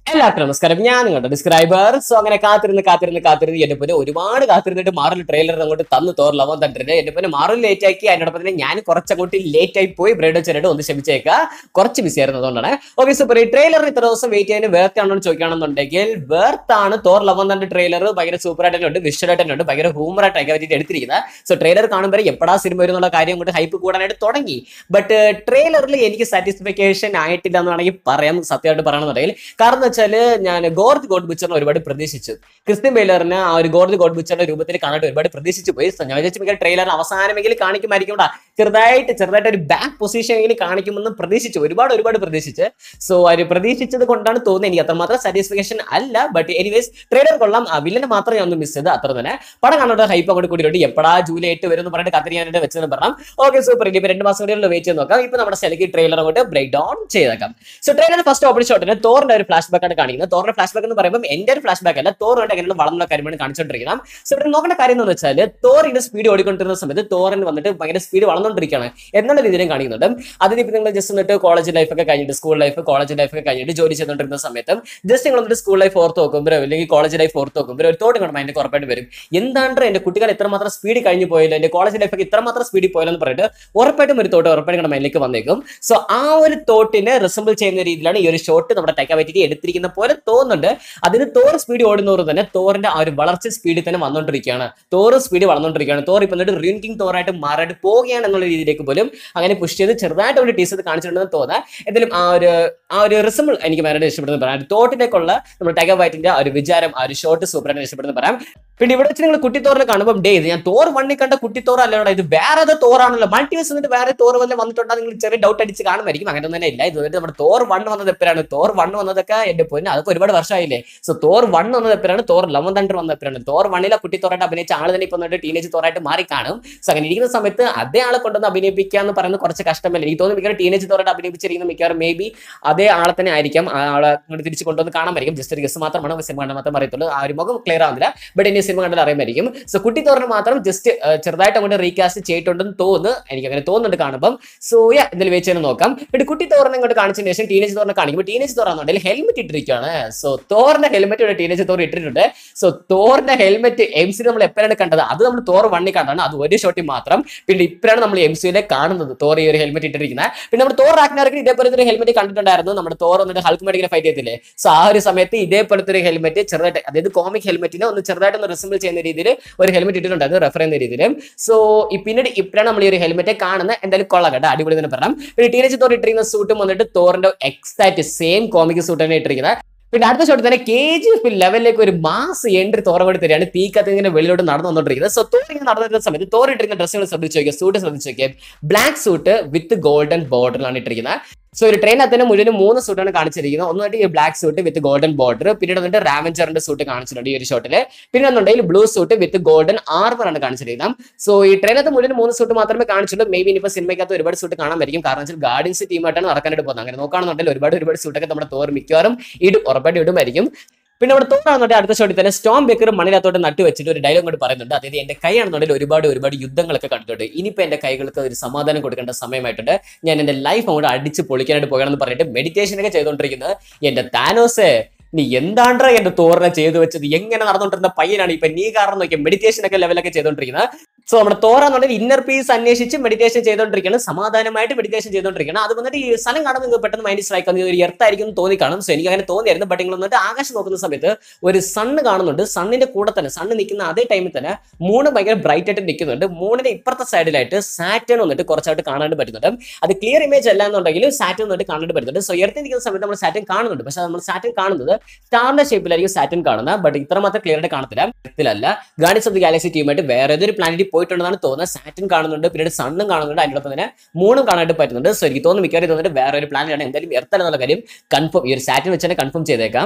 എല്ലാവർക്കും നമസ്കാരം ഞാൻ നിങ്ങളുടെ ഡിസ്ക്രൈബർ സോ അങ്ങനെ കാത്തിരുന്ന് കാത്തിരുന്ന് കാത്തിരുന്ന് എന്റെ പിന്നെ ഒരുപാട് കാത്തിരുന്നിട്ട് മാറൽ ട്രെയിലർ അങ്ങോട്ട് തന്നു തോറിലവൻ തന്നിട്ടുണ്ട് എന്റെ പിന്നെ മാറൽ ലേറ്റ് ആക്കി അതിനോടൊപ്പം തന്നെ ഞാൻ കുറച്ചങ്ങോട്ട് ലേറ്റ് ആയി പോയി ബ്രേഡ് വെച്ചിട്ട് ഒന്ന് ക്ഷമിച്ചേക്ക കുറച്ച് ബിസി ആയിരുന്നു അതുകൊണ്ടാണ് ഓക്കെ സൂപ്പർ ഈ ട്രെയിലറിന് ഇത്ര ദിവസം വെയിറ്റ് ചെയ്യാൻ വേർത്ത് ആണോ എന്ന് ചോദിക്കുകയാണെന്നുണ്ടെങ്കിൽ വേർത്ത് ആണ് തോർ ലവൻ തന്റെ ട്രെയിലർ ഭയങ്കര സൂപ്പർ ആയിട്ടുണ്ട് വിഷ്വൽ ആയിട്ടുണ്ട് ഭയങ്കര ഹൂമർ ആയിട്ടൊക്കെ പറ്റിയിട്ട് എടുത്തിരിക്കുന്നത് സോ ട്രെയിലർ കാണുമ്പോൾ എപ്പോഴാ സിനിമ വരും എന്നുള്ള കാര്യം കൊണ്ട് ഹൈപ്പ് കൂടാനായിട്ട് തുടങ്ങി ബട്ട് ട്രെയിലറിൽ എനിക്ക് സാറ്റിസ്ഫിക്കേഷൻ ആയിട്ടില്ല എന്ന് വേണമെങ്കിൽ പറയാം സത്യമായിട്ട് പറയണമെന്നുണ്ടെങ്കിൽ കാരണം എന്ന് വെച്ചാൽ ഞാൻ ഗോർജ് ഗോഡ് ബുച്ചറിനെ ഒരുപാട് പ്രതീക്ഷിച്ചു ക്രിസ്ത്യൻ ബെയിലറിന് ആ ഒരു ഗോർജ് ഗോഡ് ബുച്ചറിന്റെ രൂപത്തിൽ കാണാൻ ഒരുപാട് പ്രതീക്ഷിച്ചു പോയി So, ഞാൻ വിചാരിച്ചു മിക്ക ട്രെയിലർ അവസാനമെങ്കിലും കാണിക്കുമായിരിക്കും ടാ. ചെറുതായിട്ട് ചെറുതായിട്ട് ഒരു ബാക്ക് പൊസിഷൻ എങ്കിലും കാണിക്കുമെന്ന് പ്രതീക്ഷിച്ചു ഒരുപാട് ഒരുപാട് പ്രതീക്ഷിച്ച് സോ അവർ പ്രതീക്ഷിച്ചത് കൊണ്ടാണ് തോന്നുന്നത് എനിക്ക് അത്രമാത്രം സാറ്റിസ്ഫിക്കേഷൻ അല്ല ബട്ട് എനിവേസ് ട്രെയിലർ കൊള്ളാം ആ വില്ലനെ മാത്രം ഞാൻ ഒന്ന് മിസ് ചെയ്ത് അത്ര തന്നെ പടം കാണാനുള്ള ഹൈപ്പ് അങ്ങോട്ട് കൂടിയിട്ട് എപ്പോഴാ ജൂലൈ എട്ട് വരും എന്ന് പറഞ്ഞിട്ട് കത്തിരിക്കാനായിട്ട് വെച്ചെന്ന് പറഞ്ഞാൽ ഓക്കെ സൂപ്പർ ഇനി ഇപ്പൊ രണ്ട് മാസം കൂടി വെയിറ്റ് ചെയ്ത് നോക്കാം ഇപ്പൊ നമ്മുടെ സെലക്ട് ട്രെയിലർ അങ്ങോട്ട് ബ്രേക്ക് ഡൗൺ ചെയ്തേക്കാം സോ ട്രെയിലർ ഫസ്റ്റ് ഓപ്പണിംഗ് ഷോട്ടിന് തോറിന്റെ ഒരു ഫ്ലാഷ് ബാക്ക് ആണ് കാണിക്കുന്നത് തോറിന്റെ ഫ്ലാഷ് ബാക്ക് എന്ന് പറയുമ്പോൾ എന്റെ ഒരു ഫ്ലാഷ് ബാക്ക് അല്ല തോർ കൊണ്ട് എങ്ങനെയുള്ള വളർന്ന കാര്യമാണ് കാണിച്ചുകൊണ്ടിരിക്കുന്നത് സോ ഇവിടെ നോക്കേണ്ട കാര്യം എന്ന് വെച്ചാൽ തോറിന്റെ സ്പീഡ് ഓടിക്കൊണ്ടിരുന്ന സമയത്ത് തോറിന് വന്നിട്ട് ഭയങ്കര സ്പീഡ് വളർന്നുകൊണ്ടിരിക്കുകയാണ് എന്നുള്ള രീതിയിലും കാണിക്കുന്നുണ്ട് അതിനിപ്പോൾ നിങ്ങൾ ജസ്റ്റ് വന്നിട്ട് കോളേജ് ലൈഫ് ഒക്കെ കഴിഞ്ഞിട്ട് സ്കൂൾ ലൈഫ് കോളേജ് ലൈഫ് ഒക്കെ കഴിഞ്ഞിട്ട് ജോലി ചെയ്തുകൊണ്ടിരുന്ന സമയത്ത് ജസ്റ്റ് നിങ്ങൾ വന്നിട്ട് സ്കൂൾ ലൈഫ് ഓർത്ത് നോക്കുമ്പോൾ അല്ലെങ്കിൽ കോളേജ് ലൈഫ് ഓർത്ത് നോക്കുമ്പോൾ ഒരു തോട്ട് കാണുമ്പോൾ അതിന്റെ ഉറപ്പായിട്ട് വരും എന്താണ് എന്റെ കുട്ടികൾ എത്രമാത്രം സ്പീഡ് കഴിഞ്ഞു പോയില്ല എന്റെ കോളേജ് ലൈഫ് ഒക്കെ ഇത്രമാത്രം സ്പീഡിൽ പോയില്ല എന്ന് പറഞ്ഞിട്ട് ഉറപ്പായിട്ടും ഒരു തോട്ട് ഉറപ്പായിട്ടും നമ്മുടെ മൈൻഡിലേക്ക് വന്നേക്കും സോ ആ ഒരു തോട്ടിനെ റിസംബിൾ ചെയ്യുന്ന രീതിയിലാണ് ഈ ഒരു ഷോട്ട് നമ്മുടെ ടെക്കാവറ്റിറ്റി എടുത്തിരിക്കുന്ന പോലെ തോന്നുന്നുണ്ട് അതിന് തോർ സ്പീഡ് ഓടുന്നതോറും തന്നെ തോറിന്റെ ആ ഒരു വളർച്ച സ്പീഡിൽ തന്നെ വന്നുകൊണ്ടിരിക്കുകയാണ് തോറ് സ്പീഡ് വളർന്നുകൊണ്ടിരിക്കുകയാണ് തോർ ഇപ്പൊ എന്നിട്ട് റീൻ കിങ് തോറായിട്ട് മാറായിട്ട് പോവുകയാണ് എന്നുള്ള രീതിയിലേക്ക് പോലും അങ്ങനെ പുഷ് ചെയ്ത് ചെറുതായിട്ട് ഒരു ടീച്ചർ കാണിച്ചിട്ടുണ്ടെന്ന് തോന്നാം എന്തായാലും ആ ഒരു ആ ഒരു റിസംബിൾ എനിക്ക് വളരെ ഇഷ്ടപ്പെടുന്നത് പറയാം തോട്ടിലേക്കുള്ള നമ്മുടെ ടൈഗർ വൈറ്റിന്റെ ആ ഒരു വിചാരം ആ ഒരു ഷോട്ട് സൂപ്പറായിട്ട് ഇഷ്ടപ്പെടുന്നത് പറയാം പിന്നെ ഇവിടെ വെച്ച് നിങ്ങൾ കുട്ടിത്തോറിനെ കാണുമ്പോൾ ഡേ ഇത് ഞാൻ തോർ വണ്ണി കണ്ട കുട്ടിത്തോറ അല്ലടാ ഇത് വേറെ ഏതോ തോറാണല്ലോ മൾട്ടിവേഴ്സ് എന്നിട്ട് വേറെ തോർ വല്ല വന്നിട്ടുണ്ടോ നിങ്ങൾ ചെറിയ ഡൗട്ട് അടിച്ച് കാണുമായിരിക്കും അങ്ങനെ തന്നെ ഇല്ല ഇത് വന്നിട്ട് നമ്മുടെ തോർ വൺ വന്നത് എപ്പോഴാണ് തോർ വൺ വന്നതൊക്കെ എന്റെ പൊന്നെ അതൊക്കെ ഒരുപാട് വർഷമായില്ലേ സോ തോർ വൺ വന്നത് എപ്പോഴാണ് തോർ ലെവൻ തണ്ടർ വന്നത് എപ്പോഴാണ് തോർ വണ്ണിലെ കുട്ടിത്തോറായിട്ട് അഭിനയിച്ച ആൾ തന്നെ ഇപ്പൊ വന്നിട്ട് ടീനേജ് തോറായിട്ട് മാറി കാണും സോ അങ്ങനെ ഇരിക്കുന്ന സമയത്ത് അതേ ആളെ കൊണ്ടുവന്ന് അഭിനയിപ്പിക്കുക എന്ന് പറയുന്നത് കുറച്ച് കഷ്ടമല്ല എനിക്ക് തോന്നുന്നു മിക്കവാറും ടീനേജ് തോറായിട്ട് അഭിനയിപ്പിച്ചിരിക്കുന്ന മിക്കവാറും മേ ബി അതേ ആളെ തന്നെ ആയിരിക്കും ആ ആളെ ഇങ്ങോട്ട് തിരിച്ച് കൊണ്ടുവന്ന് കാണാമായിരിക്കും ജസ്റ്റ് ഒരു ഗസ് മാത്രമാണ് സിനിമ കണ്ടാൽ മാത്രം അറിയത്തുള്ളൂ ആ ഒരു മുഖം ക്ലിയർ ആവുന്നില്ല ബട്ട് ഇനി സിനിമ കണ്ടാൽ അറിയുമായിരിക്കും സോ കുട്ടി തോറിന് മാത്രം ജസ്റ്റ് ചെറുതായിട്ട് അങ്ങോട്ട് റീകാസ്റ്റ് ചെയ്തിട്ടുണ്ടെന്ന് തോന്നുന്നു എനിക്ക് അങ്ങനെ തോന്നുന്നുണ്ട് കാണുമ്പോൾ സോ യാ എന്തായാലും വെച്ച് തന്നെ നോക്കാം എന്നിട്ട് കുട്ടി തോറിനെ ഇങ്ങോട്ട് കാണിച്ചതിന് ശേഷം ടീനേജ് തോറിനെ കാണിക്കുമ്പോൾ ടീനേജ് തോറാന്നുണ്ടെങ്കിൽ ഹെൽമെറ്റ് ഇട്ടിരിക്കുകയാണ് സോ തോറിന്റെ ഹെൽമെറ്റ് ഇവിടെ ടീനേജ് തോർ ഇട്ടിട്ടുണ്ട് സോ തോറിന്റെ ഹെൽമെറ്റ് എം സി നമ്മൾ എപ്പോഴാണ് കണ്ടത് അത് നമ്മൾ തോർ വണ്ണി കണ്ടാണ് അത് ഒരു ഷോട്ടിൽ മാത്രം പിന്നെ ഇപ്പോഴാണ് നമ്മൾ എം സിയിലെ കാണുന്നത് തോർ ഈ ഒരു ഹെൽമെറ്റ് ഇട്ടിരിക്കുന്നത് പിന്നെ നമ്മൾ തോർ ആക്നാർക്ക് ഇതേപോലത്തെ ഒരു ഹെൽമെറ്റ് കണ്ടിട്ടുണ്ടായിരുന്നു നമ്മുടെ തോർ വന്നിട്ട് ഹൾക്ക് മേടിക്കുന്ന ഫൈറ്റ് ചെയ്തില്ലേ സോ ആ ഒരു സമയത്ത് ഇതേപോലത്തെ ഒരു ഹെൽമെറ്റ് ചെറുതായിട്ട് അതായത് കോമിക് ഹെൽമെറ്റിനെ ഒന്ന് ചെറുതായിട്ട് ഒന്ന് റിസംബിൾ ചെയ്യുന്ന രീതിയിൽ ഒരു ഹെൽമെറ്റ് ഇട്ടിട്ടുണ്ടായിരുന്നു റെഫർ ചെയ്യുന്ന രീതിയിൽ സോ ഈ പിന്നീട് ഇപ്പോഴാണ് നമ്മൾ ഈ ഒരു ഹെൽമെറ്റ് കാണുന്നത് എന്തായാലും കൊള്ളാം കേട്ടോ അടിപൊളി തന്നെ പറയാം പിന്നെ ടീനേജ് തോർ ഇട്ടിരിക്കുന്ന സൂട്ടും വന്നിട്ട് തോറിന്റെ എക്സാക്ട് സെയിം കോമിക് സൂട്ട് തന്നെ ഇട്ടിരിക്കുന്നത് പിന്നെ അടുത്ത ഷോട്ട് തന്നെ കെ ജി എഫ് ലെവലിലേക്ക് ഒരു മാസ് എൻട്രി തുറകൊടി തരികയാണ് തീക്കത്ത് ഇങ്ങനെ വെളിയിലോട്ട് നടന്നു വന്നുകൊണ്ടിരിക്കുന്നത് സോ തോർ ഇങ്ങനെ നടന്നു വരുന്ന സമയത്ത് തോർ ഇട്ടിരിക്കുന്ന ഡ്രസ്സുകൾ ശ്രദ്ധിച്ച് നോക്കിയാൽ സൂട്ട് ശ്രദ്ധിച്ച് നോക്കിയാൽ ബ്ലാക്ക് സൂട്ട് വിത്ത് ഗോൾഡൻ ബോർഡറിലാണ് ഇട്ടിരിക്കുന്നത് സോ ഒരു ട്രെയിനകത്ത് തന്നെ മുഴുവൻ മൂന്ന് സൂട്ടാണ് കാണിച്ചിരിക്കുന്നത് ഒന്ന് വന്നിട്ട് ഈ black suit with golden border പിന്നീട് വന്നിട്ട് റാവഞ്ചറിന്റെ സൂട്ട് കാണിച്ചിട്ടുണ്ട് ഈ ഒരു ഷോട്ടിൽ പിന്നെ ഒന്നുണ്ടെങ്കിൽ blue suit with golden armour ആണ് കാണിച്ചിരിക്കുന്നത് സോ ഈ ട്രെയിനകത്ത് മുഴുവൻ മൂന്ന് സൂട്ട് മാത്രമേ കാണിച്ചുള്ളൂ മേ ബി ഇനിയിപ്പോൾ സിനിമയ്ക്കകത്ത് ഒരുപാട് സൂട്ട് കാണാൻ പറ്റും കാരണം വെച്ചാൽ ഗാർഡിയൻസ് ടീമായിട്ടാണ് നടക്കാനായിട്ട് പോകുന്നത് അങ്ങനെ നോക്കുകയാണെന്നുണ്ടെങ്കിൽ ഒരുപാട് ഒരുപാട് സൂട്ടൊക്കെ നമ്മുടെ തോർ മിക്കവാറും ഇടും ഉറപ്പായിട്ട് ഇടുമായിരിക്കും പിന്നെ അവിടെ തോന്നാണെന്നുണ്ടെങ്കിൽ അടുത്ത ഷോട്ടിൽ തന്നെ സ്റ്റോം ബേക്കർ മണ്ണിനകത്തോട്ട് നട്ടു വെച്ചിട്ട് ഒരു ഡയലോഗ് കൊണ്ട് പറയുന്നുണ്ട് അതായത് എന്റെ കൈയാണെന്നുണ്ടെങ്കിൽ ഒരുപാട് ഒരുപാട് യുദ്ധങ്ങളൊക്കെ കണ്ടിട്ടുണ്ട് ഇനിയിപ്പോൾ എന്റെ കൈകൾക്ക് ഒരു സമാധാനം കൊടുക്കേണ്ട സമയമായിട്ടുണ്ട് ഞാൻ എന്റെ ലൈഫ് അങ്ങോട്ട് അടിച്ച് പൊളിക്കാനായിട്ട് പോകണമെന്ന് പറഞ്ഞിട്ട് മെഡിറ്റേഷൻ ഒക്കെ ചെയ്തുകൊണ്ടിരിക്കുന്നത് എന്റെ താനോസേ നീ എന്താണ്ടാ എന്റെ തോറിനെ ചെയ്തു വെച്ചത് എങ്ങനെ നടന്നുകൊണ്ടിരുന്ന പയ്യനാണ് ഇപ്പൊ നീ കാരണം നോക്കിയ മെഡിറ്റേഷൻ ഒക്കെ ലെവലൊക്കെ ചെയ്തുകൊണ്ടിരിക്കുന്നത് സോ നമ്മുടെ തോറാന്നുണ്ടെങ്കിൽ ഇന്നർ പീസ് അന്വേഷിച്ച് മെഡിറ്റേഷൻ ചെയ്തുകൊണ്ടിരിക്കുകയാണ് സമാധാനമായിട്ട് മെഡിറ്റേഷൻ ചെയ്തുകൊണ്ടിരിക്കുകയാണ് അത് വന്നിട്ട് ഈ സ്ഥലം കാണുമ്പോൾ നിങ്ങൾക്ക് പെട്ടെന്ന് മൈൻഡ് സ്ട്രൈക്ക് ആവുന്ന ഒരു എർത്തായിരിക്കും എന്ന് തോന്നി കാണും സോ എനിക്ക് അങ്ങനെ തോന്നിയായിരുന്നു ബട്ട് നിങ്ങൾ വന്നിട്ട് ആകാശം നോക്കുന്ന സമയത്ത് ഒരു സണ്ണ് കാണുന്നുണ്ട് സണ്ണിന്റെ കൂടെ തന്നെ സണ്ണ് നിൽക്കുന്ന അതേ ടൈമിൽ തന്നെ മൂണ് ഭയങ്കര ബ്രൈറ്റ് ആയിട്ട് നിൽക്കുന്നുണ്ട് മൂണിന്റെ ഇപ്പുറത്തെ സൈഡിലായിട്ട് സാറ്റേൺ വന്നിട്ട് കുറച്ചായിട്ട് കാണാനായിട്ട് പറ്റുന്നുണ്ട് അത് ക്ലിയർ ഇമേജ് അല്ല എന്നുണ്ടെങ്കിൽ സാറ്റൻ വന്നിട്ട് കാണാനായിട്ട് പറ്റുന്നുണ്ട് സോ എർത്തിൽ നിൽക്കുന്ന സമയത്ത് നമ്മൾ സാറ്റൻ കാണുന്നുണ്ട് പക്ഷേ നമ്മൾ സാറ്റൻ കാണുന്നത് സ്റ്റാറിന്റെ ഷേപ്പിലായിരിക്കും സാറ്റൻ കാണുന്നത് ബട്ട് ഇത്രമാത്രം ക്ലിയർ ആയിട്ട് കാണത്തില്ല ഇതിലല്ല ഗാർഡിയൻസ് ഓഫ് ദി ഗാലക്സി ടീമായിട്ട് വേറെ ഏതൊരു പ്ലാനറ്റിൽ പോയിട്ടുണ്ടെന്നാണ് തോന്നുന്നത് സാറ്റൻ കാണുന്നുണ്ട് പിന്നീട് സണ്ണും കാണുന്നുണ്ട് അതിനോടൊപ്പം തന്നെ മൂണും കാണാനായിട്ട് പറ്റുന്നുണ്ട് സോ എനിക്ക് തോന്നുന്നു മിക്കവാറും തോന്നുന്നത് വേറെ ഒരു പ്ലാനറ്റാണ് എന്തായാലും എർത്തല എന്നുള്ള കാര്യം കൺഫേം ഈ ഒരു സാറ്റൻ വെച്ച് തന്നെ കൺഫേം ചെയ്തേക്കാം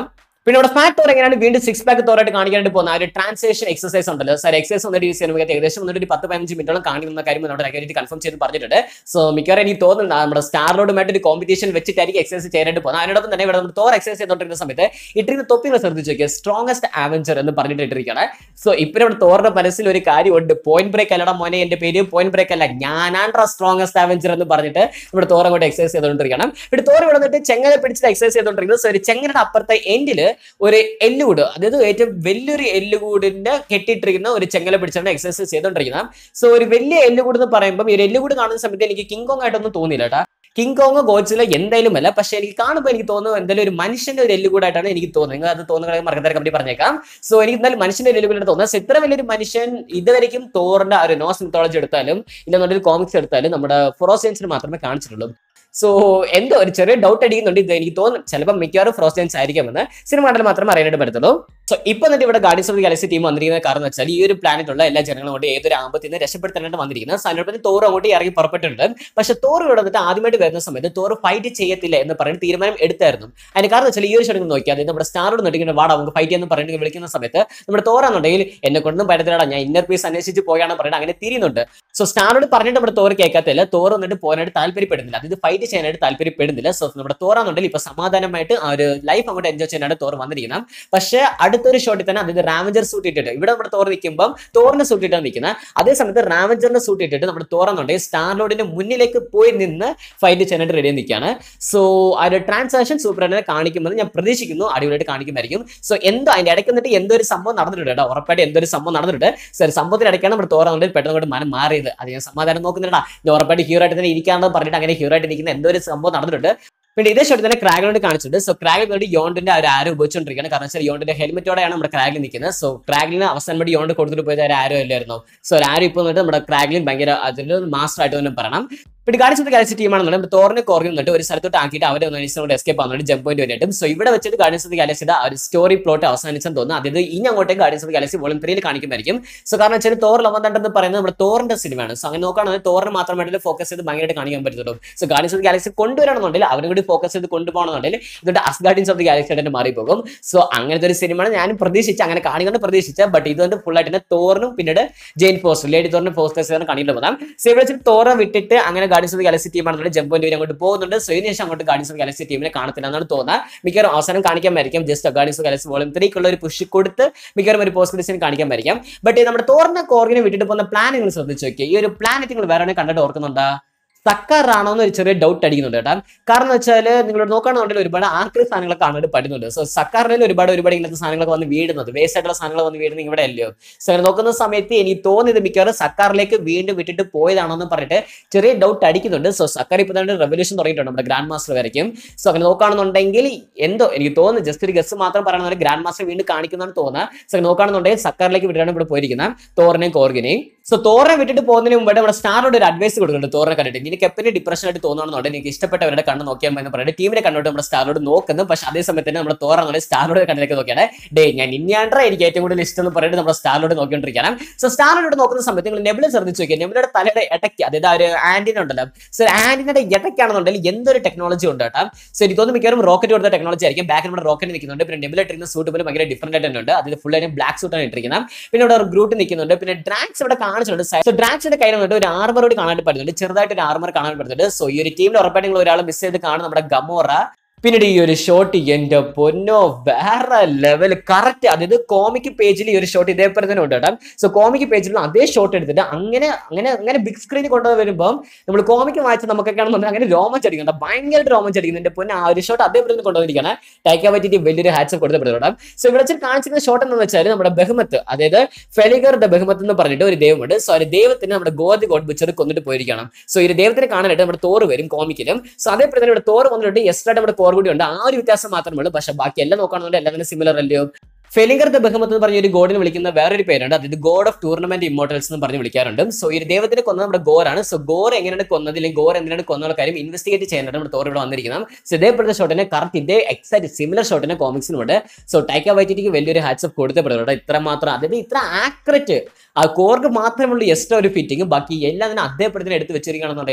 പിന്നെ ഇവിടെ ഫാറ്റ് തോർ എങ്ങനെയാണ് വീണ്ടും സിക്സ് പാക്ക് തോറായിട്ട് കാണിക്കാനായിട്ട് പോകുന്ന ആ ഒരു ട്രാൻസ്ലേഷൻ എക്സസൈസ് ഉണ്ടല്ലോ സാർ എക്സസൈസ് വന്നിട്ട് ഈ സിനിമയ്ക്ക് ഏകദേശം വന്നിട്ട് ഒരു പത്ത് പതിനഞ്ച് മിനിറ്റോളം കാണിക്കുന്ന കാര്യം നമ്മുടെ അക്കാര്യം കൺഫേം ചെയ്ത് പറഞ്ഞിട്ടുണ്ട് സോ മിക്കവാറും എനിക്ക് തോന്നുന്നു നമ്മുടെ സ്റ്റാറിനോടുമായിട്ട് ഒരു കോമ്പറ്റീഷൻ വെച്ചിട്ടായിരിക്കും എക്സസൈസ് ചെയ്യാനായിട്ട് പോകുന്നത് അതിനോടൊപ്പം തന്നെ ഇവിടെ നമ്മൾ തോർ എക്സസൈസ് ചെയ്തുകൊണ്ടിരുന്ന സമയത്ത് ഇട്ടിരുന്ന തൊപ്പി നിങ്ങൾ ശ്രദ്ധിച്ച് നോക്കിയാൽ സ്ട്രോങ്സ്റ്റ് ആവഞ്ചർ എന്ന് പറഞ്ഞിട്ട് ഇട്ടിരിക്കുകയാണ് സോ ഇപ്പം ഇവിടെ തോറിന്റെ മനസ്സിൽ ഒരു കാര്യമുണ്ട് പോയിന്റ് ബ്രേക്ക് അല്ലടാ മോനെ എന്റെ പേര് പോയിന്റ് ബ്രേക്ക് അല്ല ഞാനാണ് സ്ട്രോങ്സ്റ്റ് ആവഞ്ചർ എന്ന് പറഞ്ഞിട്ട് ഇവിടെ തോർ അങ്ങോട്ട് എക്സസൈസ് ചെയ്തുകൊണ്ടിരിക്കണം ഇവിടെ തോർ ഇവിടെ വന്നിട്ട് ചെങ്ങല പിടിച്ചിട്ട് എക്സസൈസ് ചെയ്തുകൊണ്ടിരിക്കുന്നത് സോ ഒരു ചെങ്ങലയുടെ അപ്പുറത്തെ എൻഡില് ഒരു എല്ലുകൂട് അതായത് ഏറ്റവും വലിയൊരു എല്ലുകൂടിന്റെ കെട്ടിയിട്ടിരിക്കുന്ന ഒരു ചെങ്ങല പിടിച്ചാണ് എക്സസൈസ് ചെയ്തുകൊണ്ടിരിക്കുന്നത് സോ ഒരു വലിയ എല്ലുകൂട് എന്ന് പറയുമ്പോൾ ഈ ഒരു എല്ലുകൂട് കാണുന്ന സമയത്ത് എനിക്ക് കിങ് കോങ് ആയിട്ടൊന്നും തോന്നിയില്ല കേട്ടാ കിങ് കോങ് ഗോഡ്സില എന്തായാലും അല്ല പക്ഷെ എനിക്ക് കാണുമ്പോൾ എനിക്ക് തോന്നുന്നു എന്തായാലും ഒരു മനുഷ്യന്റെ ഒരു എല്ലുകൂടായിട്ടാണ് എനിക്ക് തോന്നുന്നത് നിങ്ങൾ അത് തോന്നുന്നത് മറക്കത്തര കമ്പനി പറഞ്ഞേക്കാം സോ എനിക്ക് എന്തായാലും മനുഷ്യന്റെ ഒരു എല്ലുകൂടെ തോന്നുന്നത് So, ഇത്ര വലിയൊരു മനുഷ്യൻ ഇതുവരെയും തോറിന്റെ ആ ഒരു നോസ് മിത്തോളജി എടുത്താലും ഇല്ലെന്നുണ്ടെങ്കിൽ കോമിക്സ് എടുത്താലും നമ്മുടെ ഫ്രോസൈൻസിന് മാത്രമേ കാണിച്ചിട്ടുള്ളൂ സോ എന്തോ ഒരു ചെറിയ ഡൗട്ട് അടിക്കുന്നുണ്ട് ഇത് എനിക്ക് തോന്നുന്നു ചിലപ്പോൾ മിക്കവാറും ഫ്രോസ്റ്റൻസ് ആയിരിക്കുമെന്ന് സിനിമ കണ്ടാൽ മാത്രമേ അറിയാനായിട്ട് പറ്റത്തുള്ളൂ സോ ഇപ്പൊ എന്നിട്ട് ഇവിടെ ഗാർഡിയൻസ് ഓഫ് ഗാലക്സി ടീം വന്നിരിക്കുന്ന കാരണം എന്ന് വെച്ചാൽ ഈ ഒരു പ്ലാനറ്റുള്ള എല്ലാ ജനങ്ങളും കൊണ്ട് ഏതൊരു ആമ്പത്തിൽ നിന്ന് രക്ഷപ്പെടുത്താനായിട്ട് വന്നിരിക്കുന്നത് സൈനോടൊപ്പം തോറ് അങ്ങോട്ട് ഇറങ്ങി പുറപ്പെട്ടിട്ടുണ്ട് പക്ഷെ തോറ് ഇവിടെ വന്നിട്ട് ആദ്യമായിട്ട് വരുന്ന സമയത്ത് തോറ് ഫൈറ്റ് ചെയ്യത്തില്ല എന്ന് പറഞ്ഞ് തീരുമാനം എടുത്തായിരുന്നു അതിന് കാരണം വെച്ചാൽ ഈ ഒരു ഷെഡിൽ നോക്കി അതായത് നമ്മുടെ സ്റ്റാറോട് നടിക്കുന്ന വാടാ നമുക്ക് ഫൈറ്റ് ചെയ്യാന്ന് പറഞ്ഞിട്ട് വിളിക്കുന്ന സമയത്ത് നമ്മുടെ തോറാന്നുണ്ടെങ്കിൽ എന്നെ കൊണ്ടൊന്നും പറ്റത്തില്ലടാ ഞാൻ ഇന്നർ പീസ് അന്വേഷിച്ച് പോയാണ് പറയുന്നത് അങ്ങനെ തിരിയുന്നുണ്ട് സോ സ്റ്റാറോട് പറഞ്ഞിട്ട് നമ്മുടെ തോറ് കേൾക്കാത്തില്ല തോറ് വന്നിട്ട് പോകാനായിട്ട് താല്പര്യപ്പെടുന്നില്ല അതായത് ഫൈറ്റ് ചെയ്യാനായിട്ട് താല്പര്യപ്പെടുന്നില്ല സോ നമ്മുടെ തോറാന്നുണ്ടെങ്കിൽ ഇപ്പൊ സമാധാനമായിട്ട് ആ ഒരു ലൈഫ് അങ്ങോട്ട് എൻജോയ് ചെയ്യാനായിട്ട് തോറ് വന്നിരിക്കുന്നത് പക്ഷേ അടുത്തൊരു ഷോട്ടിൽ തന്നെ അതായത് റാവഞ്ചർ സൂട്ട് ഇട്ടിട്ട് ഇവിടെ നമ്മുടെ തോറ് നിൽക്കുമ്പോൾ തോറിന്റെ സൂട്ട് ഇട്ടാണ് നിൽക്കുന്നത് അതേ സമയത്ത് റാവഞ്ചറിന്റെ സൂട്ട് ഇട്ടിട്ട് നമ്മുടെ തോറന്നുണ്ടെങ്കിൽ സ്റ്റാർ ലോഡിന്റെ മുന്നിലേക്ക് പോയി നിന്ന് ഫൈറ്റ് ചെയ്യാനായിട്ട് റെഡി നിൽക്കുകയാണ് സോ ആ ഒരു ട്രാൻസാക്ഷൻ സൂപ്പർ കാണിക്കുമെന്ന് ഞാൻ പ്രതീക്ഷിക്കുന്നു അടിപൊളിയായിട്ട് കാണിക്കുമായിരിക്കും സോ എന്തോ അതിന്റെ ഇടയ്ക്ക് എന്നിട്ട് എന്തോ ഒരു സംഭവം നടന്നിട്ടുണ്ട് കേട്ടോ ഉറപ്പായിട്ട് എന്തോ ഒരു സംഭവം നടന്നിട്ടുണ്ട് സോ ഒരു സംഭവത്തിന് ഇടയ്ക്കാണ് നമ്മുടെ തോറുന്നുണ്ടെങ്കിൽ പെട്ടെന്ന് കൊണ്ട് മനം മാറിയത് അത് ഞാൻ സമാധാനം നോക്കുന്നുണ്ടാ ഞാൻ ഉറപ്പായിട്ട് ഹീറോ ആയിട്ട് തന്നെ ഇരിക്കാണെന്ന് പറഞ്ഞിട്ട് അങ്ങനെ ഹീറോ ആയിട്ട് ഇരിക്കുന്ന എന്തോ ഒരു സംഭവം നടന്നിട്ടുണ്ട് പിന്നെ ഇതേ ഷോട്ടിൽ തന്നെ ക്രാഗിലോട് കാണിച്ചിട്ടുണ്ട് സോ ക്രാഗിൽ വേണ്ടി യോണ്ടിന്റെ ആ ഒരു ആരോ ഉപയോഗിച്ചുകൊണ്ടിരിക്കുകയാണ് കാരണം വെച്ചാൽ യോണ്ടിന്റെ ഹെൽമെറ്റോടെയാണ് നമ്മുടെ ക്രാഗിൽ നിൽക്കുന്നത് സോ ക്രാഗിലിന് അവസാനം വേണ്ടി യോണ്ട് കൊടുത്തിട്ട് പോയത് ഒരു ആരോ അല്ലായിരുന്നു സോ ഒരു ആരോ ഇപ്പോൾ വന്നിട്ട് നമ്മുടെ ക്രാഗിലിൻ ഭയങ്കര അതിൽ മാസ്റ്റർ ആയിട്ട് തന്നെ പറയണം പിന്നെ ഗാർഡിയൻസ് ഓഫ് ഗാലക്സി ടീമാണെന്നുണ്ടെങ്കിൽ തോറിനെ കോർഗിൽ നിന്നിട്ട് ഒരു സ്ഥലത്തോട്ട് ആക്കിയിട്ട് അവരെ ഒന്ന് കൊണ്ട് എസ്കേപ്പ് ആവുന്നുണ്ട് ജമ്പ് പോയിന്റ് വരെയായിട്ടും സോ ഇവിടെ വെച്ചിട്ട് ഗാർഡിയൻസ് ഓഫ് ഗാലക്സിയുടെ ആ ഒരു സ്റ്റോറി പ്ലോട്ട് അവസാനിച്ചെന്ന് തോന്നുന്നു അതായത് ഇനി അങ്ങോട്ടേക്ക് ഗാർഡിയൻസ് ഓഫ് ഗാലക്സി വോളിയം ത്രീയിൽ കാണിക്കുമായിരിക്കും സോ കാരണം വെച്ചാൽ തോർ ലവന്തണ്ടെന്ന് പറയുന്നത് നമ്മുടെ തോറിന്റെ സിനിമയാണ് സോ അങ്ങനെ നോക്കുകയാണെങ്കിൽ തോറിന് മാത്രമായിട്ട് ഫോക്കസ് ചെയ്ത് ഭയങ്കരമായിട്ട് കാണിക്കാൻ പറ്റത്തുള്ളൂ സോ ഗാർഡിയൻസ് ഓഫ് ഗാലക്സി കൊണ്ടുവരണമെന്നുണ്ടെങ്കിൽ അവരും കൂടി ഫോക്കസ് ചെയ്ത് കൊണ്ടുപോകണമെന്നുണ്ടെങ്കിൽ എന്നിട്ട് as Guardians of the Galaxy ആയിട്ട് മാറിപ്പോകും സോ അങ്ങനത്തെ ഒരു സിനിമയാണ് ഞാൻ പ്രതീക്ഷിച്ച് അങ്ങനെ കാണിക്കണം പ്രതീക്ഷിച്ച ബട്ട് ഇതുകൊണ്ട് ഫുൾ ആയിട്ട് തന്നെ തോറിനും പിന്നീട് ജെയിൻ പോസ്റ്റർ ലേഡി തോറിനും ഫോക്കസ് ചെയ്താണ് കാണിയിട്ട് പോകാം സോ ഇവിടെ വെച്ചിട്ട് തോറ വിട്ടിട്ട് അങ്ങനെ ഗാർഡിയൻസ് ഓഫ് ഗാലക്സി ടീമാണെന്നുണ്ടെങ്കിൽ ജമ്പ് പോയിന്റ് അങ്ങോട്ട് പോകുന്നുണ്ട് സോ ഇതിന് ശേഷം അങ്ങോട്ട് ഗാർഡിയൻസ് ഓഫ് ഗാലക്സി ടീമിനെ കാണത്തില്ല എന്നാണ് തോന്നുന്നത് മിക്കവാറും അവസാനം കാണിക്കാമായിരിക്കും just Guardians of Galaxy volume ത്രീക്കുള്ള ഒരു പുഷ് കൊടുത്ത് മിക്കവാറും ഒരു പോസ്റ്റ് ഡിസൈൻ കാണിക്കാമായിരിക്കും ബട്ട് നമ്മുടെ തോറിനെ കോർഗിനെ വിട്ടിട്ട് പോകുന്ന പ്ലാൻ നിങ്ങൾ ശ്രദ്ധിച്ചു നോക്കിയാൽ ഈ ഒരു പ്ലാനറ്റ് നിങ്ങൾ വേറെ എവിടെയും കണ്ടിട്ട് ഓർക്കുന്നുണ്ടാ സക്കാറാണോ എന്ന് ഒരു ചെറിയ ഡൗട്ട് അടിക്കുന്നുണ്ട് കേട്ടോ കാരണം എന്ന് വെച്ചാൽ നിങ്ങൾ നോക്കുകയാണെന്നുണ്ടെങ്കിൽ ഒരുപാട് ആക്രി സാധനങ്ങളൊക്കെ കാണാനായിട്ട് പറ്റുന്നുണ്ട് സോ സക്കാറിൽ ഒരുപാട് ഒരുപാട് ഇങ്ങനത്തെ സാധനങ്ങളൊക്കെ വന്ന് വീഴുന്നത് വേസ്റ്റ് ആയിട്ടുള്ള സാധനങ്ങൾ വന്ന് വീഴുന്നത് ഇവിടെ അല്ലയോ സോ അങ്ങനെ നോക്കുന്ന സമയത്ത് എനിക്ക് തോന്നിയത് മിക്കവാറും സക്കാറിലേക്ക് വീണ്ടും വിട്ടിട്ട് പോയതാണോ എന്ന് പറഞ്ഞിട്ട് ചെറിയ ഡൗട്ട് അടിക്കുന്നുണ്ട് സോ സക്കാർ ഇപ്പോൾ തന്നെ റെവല്യൂഷൻ തുടങ്ങിയിട്ടുണ്ട് നമ്മുടെ ഗ്രാൻഡ് മാസ്റ്റർ വരയ്ക്കും സോ അങ്ങനെ നോക്കുകയാണെന്നുണ്ടെങ്കിൽ എന്തോ എനിക്ക് തോന്നുന്നു ജസ്റ്റ് ഒരു ഗസ് മാത്രം പറയുന്നത് ഗ്രാൻഡ് മാസ്റ്റർ വീണ്ടും കാണിക്കുന്നതാണ് തോന്നുന്നത് സോ നോക്കുകയാണെന്നുണ്ടെങ്കിൽ സക്കാറിലേക്ക് വിട്ടിട്ടാണ് ഇവിടെ പോയിരിക്കുന്നത് തോറിനെയും കോർഗിനെയും സോ തോറിനെ വിട്ടിട്ട് പോകുന്നതിന് മുമ്പ് നമ്മുടെ സ്റ്റാറോട് ഒരു അഡ്വൈസ് കൊടുക്കുന്നുണ്ട് തോറിനെ കണ്ടിട്ട് നിനക്ക് എപ്പോഴും ഡിപ്രഷൻ ആയിട്ട് തോന്നുകയാണെന്നുണ്ടെങ്കിൽ എനിക്ക് ഇഷ്ടപ്പെട്ടവരുടെ കണ്ണ് നോക്കിയാൽ മതി എന്ന് പറഞ്ഞിട്ട് ടീമിനെ കണ്ടോട്ട് നമ്മുടെ സ്റ്റാറോട് നോക്കുന്നു പക്ഷെ അതേ സമയത്ത് തന്നെ നമ്മുടെ തോറാണ് സ്റ്റാറോട് കണ്ണിലേക്ക് നോക്കിയാണ് ഡേ ഞാൻ ഇന്നാണ്ടറ എനിക്ക് ഏറ്റവും കൂടുതൽ ഇഷ്ടം എന്ന് പറഞ്ഞിട്ട് നമ്മുടെ സ്റ്റാറിലോട് നോക്കിക്കൊണ്ടിരിക്കുകയാണ് സോ സ്റ്റാറിനോട് നോക്കുന്ന സമയത്ത് നിങ്ങൾ നെബിലെ ശ്രദ്ധിച്ച് നോക്കിയാൽ നെബിലയുടെ തലയുടെ ഇടയ്ക്ക് അതായത് ആ ഒരു ആന്റിന ഉണ്ടല്ലോ സോ ആന്റിനയുടെ ഇടയ്ക്കാണെന്നുണ്ടെങ്കിൽ എന്തൊരു ടെക്നോളജി ഉണ്ട് കേട്ടോ സോ എനിക്ക് തോന്നുന്നു മിക്കവാറും റോക്കറ്റ് കൊടുത്ത ടെക്നോളജി ആയിരിക്കും ബാക്കിൽ നമ്മുടെ റോക്കറ്റ് നിൽക്കുന്നുണ്ട് പിന്നെ നെബിലെ ഇട്ടിരുന്ന സൂട്ട് പോലും ഭയങ്കര ഡിഫറെന്റ് ആയിട്ട് ഉണ്ട് അതിൽ ഫുൾ ആയിട്ട് ബ്ലാക്ക് സൂട്ടാണ് ഇട്ടിരിക്കുന്നത് പിന്നെ ഇവിടെ ഒരു ഗ്രൂട്ട് നിൽക്കുന്നുണ്ട് പിന്നെ ഡ്രാക്സ് ഇവിടെ കാണിച്ചിട്ടുണ്ട് സോ ഡ്രാക്സിന്റെ കയ്യിൽ വന്നിട്ട് ഒരു ആർമർ കൂടി കാണാൻ പറ്റുന്നുണ്ട് ചെറുതായിട്ട് ഒരു ആർമർ കാണാൻ പറ്റുന്നുണ്ട് സോ ഈ ഒരു ടീമിൽ ഉറപ്പായിട്ട് നിങ്ങൾ ഒരാളെ മിസ് ചെയ്ത് കാണും നമ്മുടെ ഗമോറ പിന്നീട് ഈ ഒരു ഷോട്ട് എന്റെ പൊന്നോ വേറെ ലെവൽ കറക്റ്റ് അതായത് കോമിക് പേജിൽ ഈ ഒരു ഷോട്ട് ഇതേപോലെ തന്നെ ഉണ്ട് കേട്ടോ സോ കോമിക് പേജിൽ അതേ ഷോട്ട് എടുത്തിട്ട് അങ്ങനെ അങ്ങനെ അങ്ങനെ ബിഗ് സ്ക്രീനിൽ കൊണ്ടുവന്ന് വരുമ്പോൾ നമ്മൾ കോമിക് വായിച്ച് നമുക്കൊക്കെ ആണെന്നുണ്ടെങ്കിൽ അങ്ങനെ രോമച്ചടിക്കുന്നുണ്ട് ഭയങ്കരമായിട്ട് രോമച്ചടിക്കുന്നു എന്റെ പൊന്നെ ആ ഒരു ഷോട്ട് അതേപോലെ തന്നെ കൊണ്ടുവന്നിരിക്കുകയാണ് ടൈക്കാൻ പറ്റിയിട്ട് വലിയൊരു ഹാറ്റ്സ് കൊടുത്തപ്പെടുന്നുണ്ട് സോ ഇവിടെ വെച്ച് കാണിച്ചിരുന്ന ഷോട്ട് എന്ന് വെച്ചാൽ നമ്മുടെ ബഹുമത്ത് അതായത് ഫെലിഗർ ദ ബഹുമത്ത് എന്ന് പറഞ്ഞിട്ട് ഒരു ദൈവമുണ്ട് സോ ഒരു ദൈവത്തിന് നമ്മുടെ ഗോദി ഗോഡ് ബിച്ചർ കൊന്നിട്ട് പോയിരിക്കണം സോ ഈ ഒരു ദൈവത്തിനെ കാണാനായിട്ട് നമ്മുടെ തോറ് വരും കോമിക്കിലും സോ അതേപോലെ തന്നെ ഇവിടെ തോറ് വന്നിട്ട് എക്സ്ട്രാ നമ്മുടെ കോർ കൂടി ഉണ്ട് ആ ഒരു വ്യത്യാസം മാത്രമേ ഉള്ളൂ പക്ഷെ ബാക്കി എല്ലാം നോക്കുകയാണെന്നുണ്ടെങ്കിൽ എല്ലാം തന്നെ സിമിലർ അല്ലയോ ഫെലിംഗർ ദ ബഹമത്ത് എന്ന് പറഞ്ഞ ഒരു ഗോഡിനെ വിളിക്കുന്ന വേറൊരു പേരുണ്ട് അതായത് ഗോഡ് ഓഫ് ടൂർണമെന്റ് ഇമോട്ടൽസ് എന്ന് പറഞ്ഞ് വിളിക്കാറുണ്ട് സോ ഈ ഒരു ദൈവത്തിനെ കൊന്നത് നമ്മുടെ ഗോറാണ് സോ ഗോർ എങ്ങനെയാണ് കൊന്നത് അല്ലെങ്കിൽ ഗോർ എന്തിനാണ് കൊന്നുള്ള കാര്യം ഇൻവെസ്റ്റിഗേറ്റ് ചെയ്യാനായിട്ട് നമ്മുടെ തോർ ഇവിടെ വന്നിരിക്കുന്നത് സോ ഇതേപോലത്തെ ഷോട്ടിനെ കറക്റ്റ് ഇതേ എക്സാക്ട് സിമിലർ ഷോട്ടിനെ കോമിക്സിനുണ്ട് സോ ടൈക്ക വൈറ്റിക്ക് വലിയൊരു ഹാറ്റ്സ് ഓഫ് കൊടുത്തപ്പെടുന്നുണ്ട് ഇത്ര മാത്രം അതായത് ഇത്ര ആക്യുറേറ്റ് ആ കോർക്ക് മാത്രമുള്ള എക്സ്ട്രാ ഒരു ഫിറ്റിംഗ് ബാക്കി എല്ലാം തന്നെ അതേപോലെ തന്നെ എടുത്ത് വെച്ചിരിക്കുകയാണെന്നുണ്ടെങ്കിൽ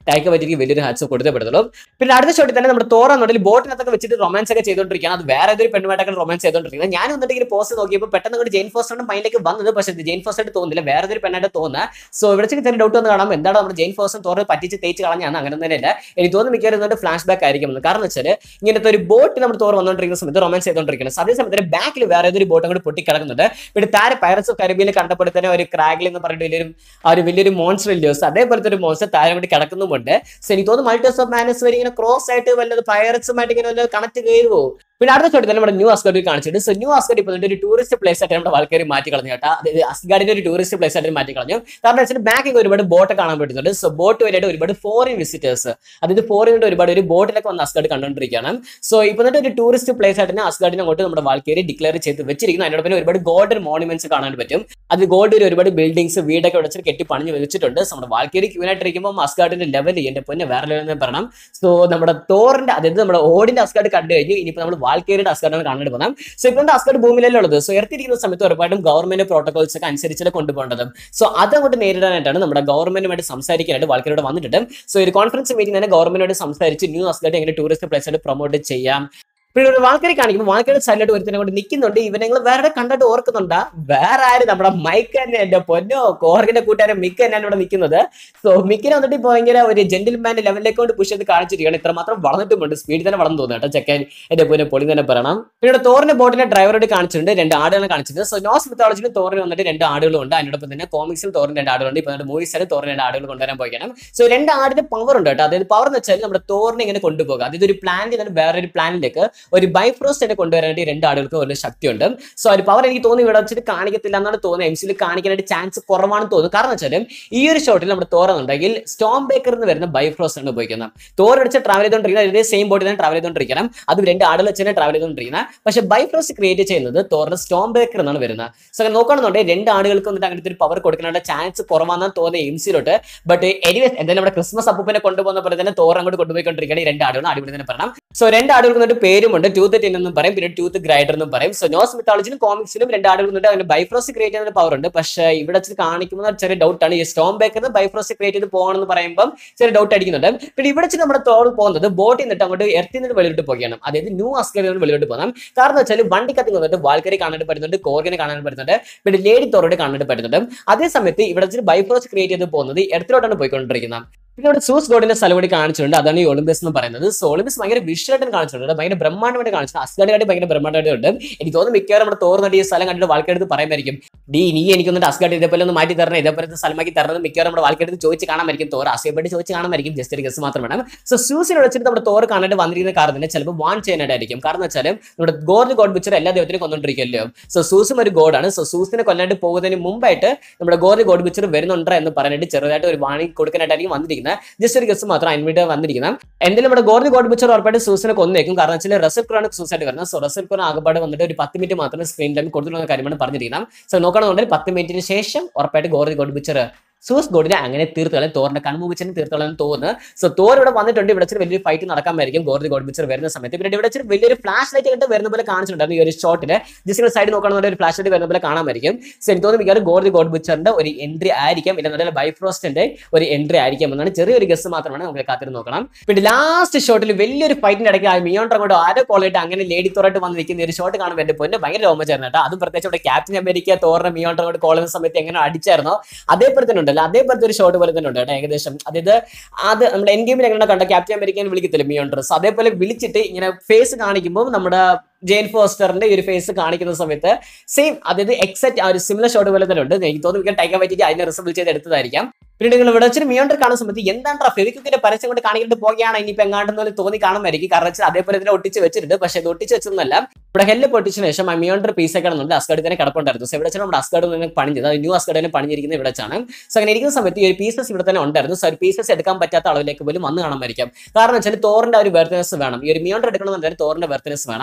ടൈക്ക പറ്റിക്ക് വലിയൊരു ഹാറ്റ്സ് കൊടുത്തേ പറ്റത്തുള്ളൂ പിന്നെ അടുത്ത ഷോട്ടിൽ തന്നെ നമ്മുടെ തോറ എന്നുണ്ടെങ്കിൽ ബോട്ടിനകത്തൊക്കെ വെച്ചിട്ട് റൊമാൻസ് ഒക്കെ ചെയ്തുകൊണ്ടിരിക്കുകയാണ് അത് വേറെ ഏതൊരു പെണ്ണുമായിട്ടൊക്കെ റൊമാൻസ് ചെയ്തുകൊണ്ടിരിക്കുന്നത് ഞാൻ വന്നിട്ട് ഇങ്ങനെ പോസ്റ്റ് നോക്കിയപ്പോൾ പെട്ടെന്ന് അങ്ങോട്ട് ജെയിൻ ഫോസ്റ്ററിന്റെ മൈൻഡിലേക്ക് വന്നത് പക്ഷേ ഇത് ജെയിൻ ഫോസ്റ്റർ തോന്നുന്നില്ല വേറെ ഏതൊരു പെണ്ണായിട്ട് തോന്നുന്നത് സോ ഇവിടെ ചെറിയ ഡൗട്ട് വന്ന് കാണാം എന്താണ് നമ്മുടെ ജെയിൻ ഫോസ്റ്റർ തോറ് പറ്റിച്ച് തേച്ച് കളഞ്ഞാണ് അങ്ങനെ തന്നെയല്ല എനിക്ക് തോന്നുന്നു മിക്കവാറും ഇതുകൊണ്ട് ഫ്ലാഷ് ബാക്ക് ആയിരിക്കും എന്ന്. കാരണം വെച്ചാൽ ഇങ്ങനത്തെ ഒരു ബോട്ട് നമ്മുടെ തോറ് വന്നുകൊണ്ടിരിക്കുന്ന സമയത്ത് റൊമാൻസ് ചെയ്തുകൊണ്ടിരിക്കുന്നത് അതേ സമയത്ത് ബാക്കിൽ വേറെ ഏതൊരു ബോട്ട് അങ്ങോട്ട് പൊട്ടിക്കിടക്കുന്നുണ്ട് പിന്നെ താരെ പൈററ്റ്സ് ഓഫ് കരബിയിൽ കണ്ടപ്പോൾ തന്നെ ഒരു ക്രാഗിൽ എന്ന് പറഞ്ഞിട്ട് വലിയൊരു ആ ഒരു വലിയൊരു മോൺസ്റ്റർ ഇല്ലോസ് അതേപോലത്തെ ഒരു മോൺസ്റ്റർ താരം കൂടി കിടക്കുന്നുമുണ്ട് സോ എനിക്ക് തോന്നുന്നു മൾട്ടേഴ്സ് ഓഫ് മാനസ് വരെ ഇങ്ങനെ ക്രോസ് ആയിട്ട് വല്ലത് പൈററ്റ്സുമായിട്ട് ഇങ്ങനെ വല്ല കണക്ട് ചെയ്തു പോകും പിന്നെ അടുത്ത ഷോട്ടിൽ തന്നെ നമ്മുടെ ന്യൂ അസ്ഗാർഡിൽ കാണിച്ചിട്ട് സോ ന്യൂ അസ്ഗാർഡ് ഇപ്പോൾ ഒരു ടൂറിസ്റ്റ് പ്ലേസ് ആയിട്ട് നമ്മുടെ ആൾക്കാർ മാറ്റി കളഞ്ഞു കേട്ടോ അതായത് അസ്ഗാർഡിന്റെ ഒരു ടൂറിസ്റ്റ് പ്ലേസ് ആയിട്ട് മാറ്റി കളഞ്ഞു കാരണം വെച്ചാൽ ബാക്കിൽ ഒരുപാട് ബോട്ട് കാണാൻ പറ്റുന്നുണ്ട് സോ ബോട്ട് വരെയായിട്ട് ഒരുപാട് ഫോറിൻ വിസിറ്റേഴ്സ് അതായത് ഫോറിനിന്റെ ഒരുപാട് ഒരു ബോട്ടിലൊക്കെ വന്ന് അസ്ഗാർഡ് കണ്ടുകൊണ്ടിരിക്കുകയാണ് സോ ഇപ്പോൾ എന്നിട്ട് ഒരു ടൂറിസ്റ്റ് പ്ലേസ് ആയിട്ട് തന്നെ അസ്ഗാർഡിനെ അങ്ങോട്ട് നമ്മുടെ വാൾക്കേരി ഡിക്ലെയർ ചെയ്ത് വെച്ചിരിക്കുന്നു അതിനോടൊപ്പം ഒരുപാട് ഗോൾഡൻ മോണുമെന്റ്സ് കാണാൻ പറ്റും അത് ഗോൾഡിൽ ഒരുപാട് ബിൽഡിങ്സ് വീടൊക്കെ വെച്ചിട്ട് കെട്ടി പണിഞ്ഞ് വെച്ചിട്ടുണ്ട് So, നമ്മുടെ വാൾക്കേരി ക്യൂനായിട്ടിരിക്കുമ്പോൾ അസ്ഗാർഡിന്റെ ലെവൽ എന്റെ പൊന്നെ വേറെ ലെവൽ എന്ന് പറയണം സോ നമ്മുടെ തോറിന്റെ അതായത് നമ്മുടെ ഓടിന്റെ അസ്കാർഡ് കണ്ടു കഴിഞ്ഞു ഇനിയിപ്പോൾ നമ്മൾ വാൽക്കേരിയുടെ അസ്കാർഡാണ് കാണാൻ പോകുന്നത് സോ ഇപ്പോൾ അസ്കാർഡ് ഭൂമിയിലല്ലേ ഉള്ളത് സോ എർത്തിരിക്കുന്ന സമയത്ത് ഉറപ്പായിട്ടും ഗവൺമെന്റ് പ്രോട്ടോകോൾസ് ഒക്കെ അനുസരിച്ചാണ് കൊണ്ടുപോകേണ്ടത് സോ അതങ്ങോട്ട് നേരിടാനായിട്ടാണ് നമ്മുടെ ഗവൺമെന്റുമായിട്ട് സംസാരിക്കാനായിട്ട് വാൽക്കേരിയോട് വന്നിട്ടുണ്ട് സോ ഒരു കോൺഫറൻസ് മീറ്റിംഗ് തന്നെ ഗവൺമെന്റിനോട് സംസാരിച്ച് ന്യൂ അസ്കാർഡ് എങ്ങനെ ടൂറിസ്റ്റ് പ്ലേസ് ആയിട്ട് പ്രൊമോട്ട് ചെയ്യാം പിന്നെ ഒരു വാൾക്കറി കാണിക്കുമ്പോൾ വാൾക്കറി സൈഡിലോട്ട് ഒരുത്തനെ കൊണ്ട് നിൽക്കുന്നുണ്ട് ഇവനെ നിങ്ങൾ വേറെ കണ്ടിട്ട് ഓർക്കുന്നുണ്ടാ വേറെ ആര് നമ്മുടെ മൈക്ക് തന്നെ എന്റെ പൊന്നോ കോർഗിന്റെ കൂട്ടുകാരൻ മിക്ക് തന്നെയാണ് ഇവിടെ നിൽക്കുന്നത് സോ മിക്കിനെ വന്നിട്ട് ഇപ്പോൾ ഭയങ്കര ഒരു ജെന്റിൽമാന്റെ ലെവലിലേക്ക് കൊണ്ട് പുഷ് ചെയ്ത് കാണിച്ചിരിക്കുകയാണ് ഇത്രമാത്രം വളർന്നിട്ടുമുണ്ട് സ്പീഡിൽ തന്നെ വളർന്നു തോന്നുന്നു കേട്ടോ ചെക്കൻ എന്റെ പൊന്നെ പൊളി തന്നെ പറയണം പിന്നെ തോറിന്റെ ബോട്ടിന്റെ ഡ്രൈവറോട് കാണിച്ചിട്ടുണ്ട് രണ്ട് ആടുകളെ കാണിച്ചിട്ടുണ്ട് സോ നോസ് മിത്തോളജിയിൽ തോറിന് വന്നിട്ട് രണ്ട് ആടുകളും ഉണ്ട് അതിനോടൊപ്പം തന്നെ കോമിക്സിൽ തോറിന് രണ്ട് ആടുകളുണ്ട് ഇപ്പോൾ നമ്മുടെ മൂവീസിൽ തോറിന് രണ്ട് ആടുകൾ കൊണ്ടുവരാൻ പോയിക്കണം സോ രണ്ട് ആടിന്റെ പവർ ഉണ്ട് കേട്ടോ അതായത് പവർ എന്ന് വെച്ചാൽ നമ്മുടെ തോറിനെ ഇങ്ങനെ കൊണ്ടുപോകുക അതായത് ഒരു പ്ലാനിൽ നിന്ന് വേറൊരു പ്ലാനിലേക്ക് ഒരു ബൈഫ്രോസ്റ്റ് തന്നെ കൊണ്ടുവരാനായിട്ട് ഈ രണ്ട് ആളുകൾക്ക് ഒരു ശക്തിയുണ്ട് സോ ഒരു പവർ എനിക്ക് തോന്നി ഇവിടെ വെച്ചിട്ട് കാണിക്കത്തില്ല എന്നാണ് തോന്നുന്നത് എം സിയിൽ കാണിക്കാനായിട്ട് ചാൻസ് കുറവാണെന്ന് തോന്നുന്നു കാരണം വെച്ചാലും ഈ ഒരു ഷോട്ടിൽ നമ്മുടെ തോറുന്നുണ്ടെങ്കിൽ സ്റ്റോം ബേക്കർ എന്ന് വരുന്ന ബൈഫ്രോസ്റ്റ് ആണ് ഉപയോഗിക്കുന്നത് തോർ അടിച്ച് ട്രാവൽ ചെയ്തുകൊണ്ടിരിക്കുന്നത് ഇതേ സെയിം ബോട്ടിൽ തന്നെ ട്രാവൽ ചെയ്തുകൊണ്ടിരിക്കണം അത് രണ്ട് ആടുകൾ വെച്ച് തന്നെ ട്രാവൽ ചെയ്തുകൊണ്ടിരിക്കുന്നത് പക്ഷേ ബൈഫ്രോസ്റ്റ് ക്രിയേറ്റ് ചെയ്യുന്നത് തോറിന്റെ സ്റ്റോം ബേക്കർ എന്നാണ് വരുന്നത് സോ അങ്ങനെ നോക്കുകയാണെന്നുണ്ടെങ്കിൽ രണ്ട് ആടുകൾക്ക് വന്നിട്ട് അങ്ങനത്തെ ഒരു പവർ കൊടുക്കാനുള്ള ചാൻസ് കുറവാണെന്ന് തോന്നുന്നത് എം സിയിലോട്ട് ബട്ട് എനിവേസ് എന്തായാലും നമ്മുടെ ക്രിസ്മസ് അപ്പൂപ്പിനെ കൊണ്ടുപോകുന്ന പോലെ തന്നെ തോർ അങ്ങോട്ട് കൊണ്ടുപോയിക്കൊണ്ടിരിക്കുകയാണ് ഈ രണ്ട് ആടുകളും അടിപൊളി തന്നെ പറയണം സോ രണ്ട് ആടുകൾക്ക് വന്നിട്ട് പേരുമുണ്ട് ടൂത്ത് ടെൻ എന്നും പറയും പിന്നെ ടൂത്ത് ഗ്രൈഡർ എന്നും പറയും സോ നോസ് മിത്തോളജിയിലും കോമിക്സിലും രണ്ട് ആടുകൾ വന്നിട്ട് അതിന് ബൈഫ്രോസ്റ്റ് ക്രിയേറ്റ് ചെയ്യുന്ന പവർ ഉണ്ട് പക്ഷേ ഇവിടെ വെച്ച് കാണിക്കുന്ന ഒരു ചെറിയ ഡൗട്ട് ആണ് ഈ സ്റ്റോം ബേക്കറിന് ബൈഫ്രോസ്റ്റ് ക്രിയേറ്റ് ചെയ്ത് പോകണമെന്ന് പറയുമ്പോൾ ചെറിയ ഡൗട്ട് അടിക്കുന്നുണ്ട് പിന്നെ ഇവിടെ വെച്ച് നമ്മുടെ തോൾ പോകുന്നത് ബോട്ടിൽ നിന്നിട്ട് അങ്ങോട്ട് എർത്തിൽ നിന്ന് വെളിയിലോട്ട് പോകുകയാണ് അതായത് ന്യൂ അസ്കറിൽ നിന്ന് വെളിയിലോട്ട് പോകണം കാരണം വെച്ചാൽ വണ്ടി കത്തി വന്നിട്ട് വാൽക്കറി കാണാൻ പറ്റുന്നുണ്ട് കോർഗിനെ കാണാൻ പറ്റുന്നുണ്ട് പിന്നെ ലേഡി തോറോട് കാണാൻ പറ്റുന്നുണ്ട് അതേ സമയത്ത് ഇവിടെ വെച്ച് ബൈഫ്രോസ്റ്റ് ക്രിയേറ്റ് ചെയ്ത് പോകുന്നത് എർത്തിലോട്ടാണ് പോയിക്കൊണ്ടിരിക്കുന്നത് പിന്നെ ഇവിടെ സൂസ് ഗോഡിന്റെ സ്ഥലം കൂടി കാണിച്ചിട്ടുണ്ട് അതാണ് ഈ ഒളിമ്പിയസ് എന്ന് പറയുന്നത് സോ ഒളിമ്പിയസ് ഭയങ്കര വിഷ്വലായിട്ട് കാണിച്ചിട്ടുണ്ട് ഭയങ്കര ബ്രഹ്മാണ്ഡമായിട്ട് കാണിച്ചിട്ടുണ്ട് അസ്ഗാഡിയായിട്ട് ഭയങ്കര ബ്രഹ്മാണ്ഡമായിട്ട് ഉണ്ട് എനിക്ക് തോന്നുന്നു മിക്കവാറും നമ്മുടെ തോർന്നിട്ട് ഈ സ്ഥലം കണ്ടിട്ട് വാൾക്കെടുത്ത് പറയുമായിരിക്കും ഡി നീ എനിക്ക് വന്നിട്ട് അസ്ഗാഡ് ഇതേപോലെ ഒന്ന് മാറ്റി തരണം ഇതേപോലത്തെ സ്ഥലമാക്കി തരണം മിക്കവാറും നമ്മുടെ വാൾക്കെടുത്ത് ചോദിച്ച് കാണാമായിരിക്കും തോർ അസയപ്പെട്ട് ചോദിച്ച് കാണാമായിരിക്കും ജസ്റ്റ് ഒരു ഗസ് മാത്രം വേണം സോ സൂസിനെ വെച്ചിട്ട് നമ്മുടെ തോർ കാണാനായിട്ട് വന്നിരിക്കുന്ന കാരണം തന്നെ ചിലപ്പോൾ വാൺ ചെയ്യാനായിട്ടായിരിക്കും കാരണം വെച്ചാൽ നമ്മുടെ ഗോഡ് ഗോഡ് പിക്ചർ എല്ലാ ദൈവത്തിനും കൊന്നുകൊണ്ടിരിക്കുമല്ലോ സോ സൂസും ഒരു ഗോഡാണ് സോ സൂസിനെ കൊല്ലാണ്ട് പോകുന്നതിന് മുമ്പായിട്ട് നമ്മുടെ ഗോഡ് ഗോഡ് പിക്ചർ വരുന്നുണ്ടോ എന്ന് പറയാനായിട്ട് ചെറുതായിട്ട് ഒരു വാണി കൊടുക്കാനായിട്ടായിരിക്കും വന്നിരിക്കുന്നത് ജസ്റ്റ് ഒരു ഗസ് മാത്രം അതിനുവേണ്ടി വന്നിരിക്കുന്നത് എന്തായാലും നമ്മുടെ ഗോർദി ഗോഡ് പിക്ചർ ഉറപ്പായിട്ട് സൂസിനെ കൊന്നേക്കും കാരണം വെച്ചാൽ റസൽ ഖുറാണ് സൂസായിട്ട് വരുന്നത് സോ റസൽ ഖുറാൻ ആകപ്പാട് വന്നിട്ട് ഒരു പത്ത് മിനിറ്റ് മാത്രമേ സ്ക്രീൻ ടൈം കൊടുത്തിട്ടുള്ള കാര്യമാണ് പറഞ്ഞിരിക്കുന്നത് സോ നോക്കണമെന്നുണ്ടെങ്കിൽ പത്ത് മിനിറ്റിന് ശേഷം ഉറപ്പായിട്ട് ഗോർദി ഗോഡ് പിക്ചർ സൂസ് ഗോഡിനെ അങ്ങനെ തീർത്തോളം തോറിന്റെ കൺമുമ്പിച്ചനെ തീർത്തോളം തോന്നുന്നു സോ തോർ ഇവിടെ വന്നിട്ടുണ്ട് ഇവിടെ വെച്ചിട്ട് വലിയൊരു ഫൈറ്റ് നടക്കാമായിരിക്കും ഗോർദി ഗോഡ് പിക്ചർ വരുന്ന സമയത്ത് പിന്നെ ഇവിടെ വെച്ചിട്ട് വലിയൊരു ഫ്ലാഷ് ലൈറ്റ് കണ്ട് വരുന്ന പോലെ കാണിച്ചിട്ടുണ്ടായിരുന്നു ഈ ഒരു ഷോട്ടിൽ ജസ്റ്റ് സൈഡ് നോക്കണമെന്നുണ്ടെങ്കിൽ ഒരു ഫ്ലാഷ് ലൈറ്റ് വരുന്ന പോലെ കാണാമായിരിക്കും സോ എനിക്ക് തോന്നുന്നു മിക്കവാറും ഗോർദി ഗോഡ് പിക്ചറിന്റെ ഒരു എൻട്രി ആയിരിക്കാം ഇല്ലെന്നുണ്ടെങ്കിൽ ബൈഫ്രോസ്റ്റിന്റെ ഒരു എൻട്രി ആയിരിക്കാം എന്നാണ് ചെറിയൊരു ഗസ് മാത്രമാണ് നമുക്ക് കാത്തിരുന്ന് നോക്കണം പിന്നെ ലാസ്റ്റ് ഷോട്ടിൽ വലിയൊരു ഫൈറ്റിന്റെ ഇടയ്ക്ക് ആ മിയോണ്ടർ അങ്ങോട്ട് ആരോ കോളായിട്ട് അങ്ങനെ ലേഡി തോറായിട്ട് വന്ന് നിൽക്കുന്ന ഒരു ഷോട്ട് കാണുമ്പോൾ എന്റെ പൊന്നെ ഭയങ്കര രോമചായിരുന്നു കേട്ടോ അതും പ്രത്യേകിച്ച് ഇവിടെ ക്യാപ്റ്റൻ അമേരിക്ക തോറിനെ മിയോണ്ടർ അങ്ങോട്ട് കോൾ ചെയ്യുന്ന സമയത്ത് എങ്ങനെ അടിച്ചായിരുന്നോ അതേപോലെ തന്നെ ഉണ്ടല്ലോ അതേപോലത്തെ ഒരു ഷോട്ട് പോലെ തന്നെ ഉണ്ട് കേട്ടോ ഏകദേശം അതായത് അത് നമ്മുടെ എൻ ഗെയിമിൽ എങ്ങനെ കണ്ട ക്യാപ്റ്റൻ അമേരിക്കൻ വിളിക്കത്തില്ല മിയോണ്ടർ അതേപോലെ വിളിച്ചിട്ട് ഇങ്ങനെ ഫേസ് കാണിക്കുമ്പോൾ നമ്മുടെ ജെയിൻ ഫോസ്റ്ററിന്റെ ഈ ഒരു ഫേസ് കാണിക്കുന്ന സമയത്ത് സെയിം അതായത് എക്സാക്ട് ആ ഒരു സിമിലർ ഷോട്ട് പോലെ തന്നെ ഉണ്ട് എനിക്ക് തോന്നുന്നു ടൈക്കാൻ പറ്റിയിട്ട് അതിനെ റിസർവ് ചെയ്ത് എടുത്തതായിരിക്കാം പിന്നെ നിങ്ങൾ ഇവിടെ വെച്ചിട്ട് മിയോണ്ടർ കാണുന്ന സമയത്ത് എന്താണ് ഫെവിക്വിക്കിന്റെ പരസ്യം കൊണ്ട് കാണിക്കേണ്ടി പോകുകയാണ് ഇനിയിപ്പോൾ എങ്ങാണ്ടെന്ന് പോലെ തോന്നി കാണുമായിരിക്കും കാരണം വെച്ചാൽ അതേപോലെ ഇതിനെ ഒട്ടിച്ച് വെച്ചിട്ടുണ്ട് പക്ഷേ ഇത് ഒട്ടിച്ച് വെച്ചതൊന്നല്ല ഇവിടെ ഹെല്ല് പൊട്ടിച്ചതിന് ശേഷം ആ മിയോണ്ടർ പീസ് ഒക്കെ ആണെന്നുണ്ട് അസ്കാർഡ് തന്നെ കിടപ്പുണ്ടായിരുന്നു സോ ഇവിടെ വെച്ചാൽ നമ്മുടെ അസ്കാർഡ് തന്നെ പണിഞ്ഞത് അത് ന്യൂ അസ്കാർഡ് തന്നെ പണിഞ്ഞിരിക്കുന്നത് ഇവിടെ വെച്ചാണ് സോ അങ്ങനെ ഇരിക്കുന്ന സമയത്ത് ഈ ഒരു പീസസ് ഇവിടെ തന്നെ ഉണ്ടായിരുന്നു സോ ഒരു പീസസ് എടുക്കാൻ പറ്റാത്ത അളവിലേക്ക് പോലും വന്ന് കാണാമായിരിക്കും കാരണം വെച്ചാൽ തോറിന്റെ ഒരു വെർത്തനസ് വേണം ഈ ഒരു മിയോണ്ടർ എടുക്കണമെന്നുണ്ടെങ്കിൽ തോറിന്റെ വെർത്തനസ് വേണം സോ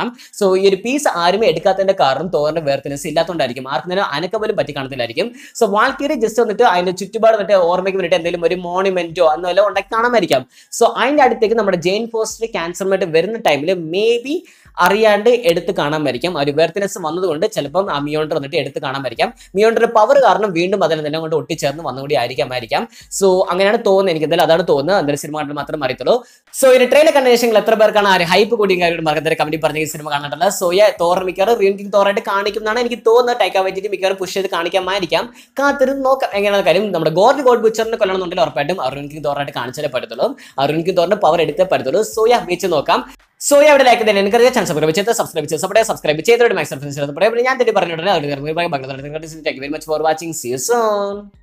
സോ ഈ ഒരു പീസ് ആരും എടുക്കാത്തതിന്റെ കാരണം തോറിന്റെ വേർത്തിനെസ് ഇല്ലാത്തതുകൊണ്ടായിരിക്കും ആർക്കും തന്നെ അനക്കം പോലും പറ്റി കാണത്തില്ലായിരിക്കും സോ വാൾക്കിയറി ജസ്റ്റ് വന്നിട്ട് അതിന്റെ ചുറ്റുപാട് മറ്റേ ഓർമ്മയ്ക്ക് വേണ്ടിയിട്ട് എന്തെങ്കിലും ഒരു മോണിമെന്റോ അന്നോ ഉണ്ടാക്കി കാണാമായിരിക്കാം സോ അതിന്റെ അടുത്തേക്ക് നമ്മുടെ ജെയിൻ ഫോസ്റ്റർ ക്യാൻസറുമായിട്ട് വരുന്ന ടൈമിൽ മേ ബി അറിയാണ്ട് എടുത്ത് കാണാമായിരിക്കാം ആ ഒരു വെർത്തിനെസ് വന്നതുകൊണ്ട് ചിലപ്പം ആ മിയോണ്ടർ വന്നിട്ട് എടുത്ത് കാണാമായിരിക്കാം മിയോണ്ടർ പവർ കാരണം വീണ്ടും അതിൽ തന്നെ കൊണ്ട് ഒട്ടിച്ചേർന്ന് വന്നുകൂടി ആയിരിക്കാമായിരിക്കാം സോ അങ്ങനെയാണ് തോന്നുന്നത് എനിക്ക് എന്തായാലും അതാണ് തോന്നുന്നത് എന്തായാലും സിനിമ കണ്ടിട്ട് മാത്രം അറിയത്തുള്ളൂ സോ ഒരു ട്രെയിലർ കണ്ട ശേഷം എത്ര പേർക്കാണ് ആ ഒരു ഹൈപ്പ് കൂടിയും കാര്യമായിട്ട് മറക്കത്തെ കമന്റി പറഞ്ഞ ഈ സിനിമ കാണാനുള്ള സോ യ തോർ മിക്കവാറും റീൻകിങ് തോറായിട്ട് കാണിക്കുന്നതാണ് എനിക്ക് തോന്നുന്നത് ടൈക്കാ വെച്ചിട്ട് മിക്കവാറും പുഷ് ചെയ്ത് കാണിക്കാമായിരിക്കാം കാത്തിരുന്ന് നോക്കാം എങ്ങനെയാണ് കാര്യം നമ്മുടെ ഗോഡ് ഗോഡ് ബുച്ചറിനെ കൊല്ലണമെന്നുണ്ടെങ്കിൽ ഉറപ്പായിട്ടും അരുൺ കിങ് തോറായിട്ട് കാണിച്ചാലേ പറ്റത്തുള്ളൂ അരുൺ കിങ് തോറിന്റെ പവർ എടുത്തേ പറ്റത്തുള്ളൂ സോ യാ വെച്ച് നോക്കാം സോ അവിടെ ലൈക്ക് തന്നെ എനിക്കറിയാം ചാനൽ സബ്സ്ക്രൈബ് ചെയ്ത് സബ്സ്ക്രൈബ് ചെയ്ത് സബ്സ്ക്രൈബ് സബ്സ്ക്രൈബ് ചെയ്തോടെ മാക്സിമം ഞാൻ തെറ്റി പറഞ്ഞിട്ടുണ്ട് very much for watching see you zone